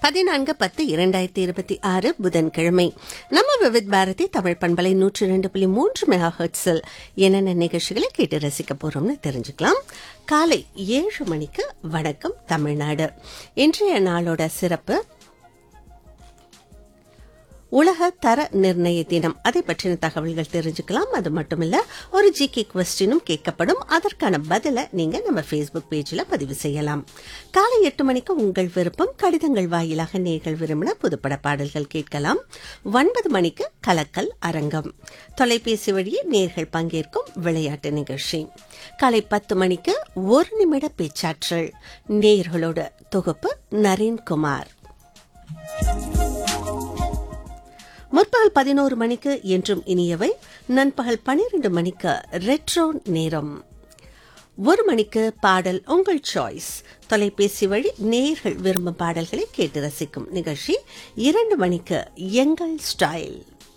பதினான்கு பத்து இரண்டாயிரத்தி இருபத்தி ஆறு புதன்கிழமை நம்ம விவித் பாரதி தமிழ் பண்பலை நூற்றி ரெண்டு புள்ளி மூன்று மெகா ஹெர்ட்ஸில் என்னென்ன நிகழ்ச்சிகளை கேட்டு ரசிக்க போறோம்னு தெரிஞ்சுக்கலாம் காலை ஏழு மணிக்கு வணக்கம் தமிழ்நாடு இன்றைய நாளோட சிறப்பு உலக தர நிர்ணய தினம் அதை பற்றின தகவல்கள் தெரிஞ்சுக்கலாம் அது மட்டுமில்ல ஒரு ஜிகே கொஸ்டினும் கேட்கப்படும் அதற்கான பதிலை நீங்க நம்ம ஃபேஸ்புக் பேஜில் பதிவு செய்யலாம் காலை எட்டு மணிக்கு உங்கள் விருப்பம் கடிதங்கள் வாயிலாக நேர்கள் விரும்பின புதுப்பட பாடல்கள் கேட்கலாம் ஒன்பது மணிக்கு கலக்கல் அரங்கம் தொலைபேசி வழியே நேர்கள் பங்கேற்கும் விளையாட்டு நிகழ்ச்சி காலை பத்து மணிக்கு ஒரு நிமிட பேச்சாற்றல் நேர்களோட தொகுப்பு நரேன்குமார் முற்பகல் பதினோரு மணிக்கு என்றும் இனியவை நண்பகல் பனிரெண்டு மணிக்கு ரெட்ரோ நேரம் ஒரு மணிக்கு பாடல் உங்கள் சாய்ஸ் தொலைபேசி வழி நேர்கள் விரும்பும் பாடல்களை கேட்டு ரசிக்கும் நிகழ்ச்சி இரண்டு மணிக்கு எங்கள் ஸ்டைல்